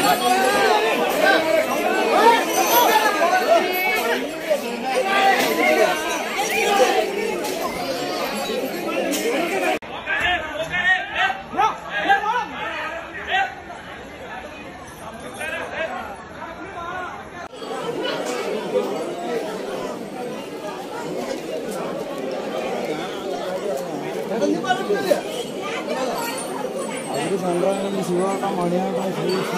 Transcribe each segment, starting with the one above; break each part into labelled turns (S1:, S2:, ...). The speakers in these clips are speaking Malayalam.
S1: അവര് സംക്രാന്തം ശിവാട്ടം മണിയാട്ടം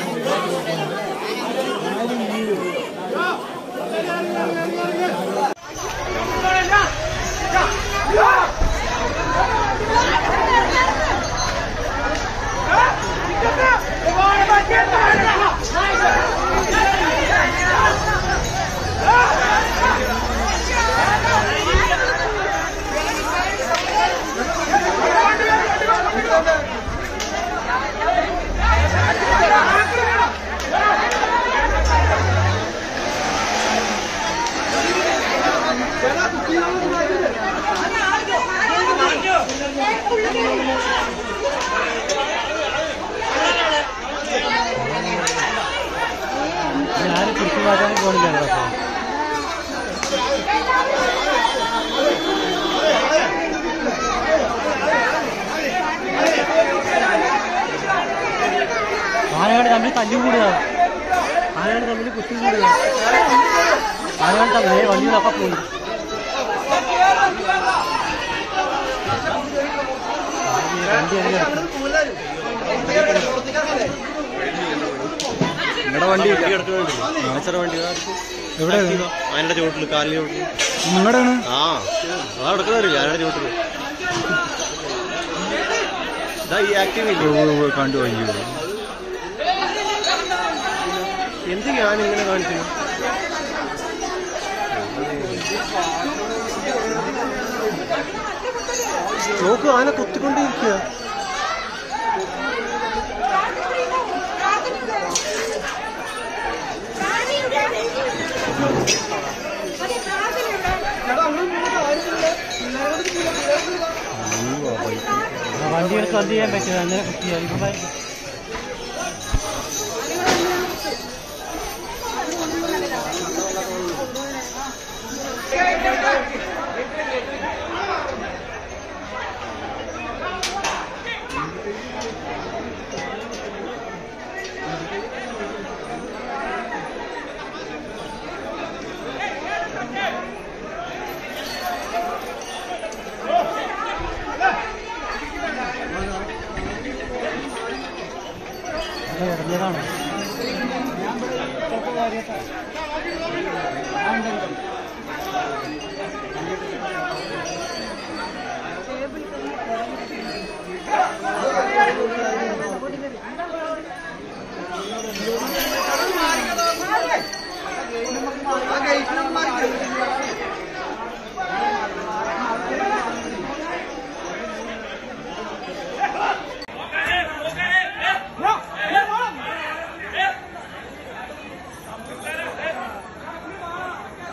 S2: ഞാൻ പിടിച്ചു മാറ്റാൻ പോണില്ല കേട്ടോ ആനകൾ തമ്മിൽ തല്ലി കൂടുക ആനകൾ തമ്മിൽ കുത്തി കൂടുക ആനകൾ തമ്മിൽ വണ്ടികളൊക്കെ പോയി വണ്ടി ഇറങ്ങി കിടക്കും.
S3: നിങ്ങളുടെ വണ്ടി കിടക്കുന്നുണ്ട് വണ്ടി
S1: എവിടെ
S3: അതിന്റെ ചോട്ടില് കാലിന്റെ ചോട്ടില്
S1: നിങ്ങളുടെയാണ്
S3: ആ അതാ കിടക്കുന്നില്ല ഞാനയുടെ ചോട്ടില് ഇതാ ഈ ആക്റ്റീവ്
S1: കണ്ടു അയ്യോ
S3: എന്ത് ഞാൻ ഇങ്ങനെ കാണിക്കുന്നു നോക്ക് ആന കൊത്തിക്കൊണ്ടിരിക്കുക
S2: ആ വണ്ടികൾക്ക് എന്ത് ചെയ്യാൻ പറ്റില്ല അങ്ങനെ കുത്തിയാൽ ഇപ്പം ഇറങ്ങിയതാണ്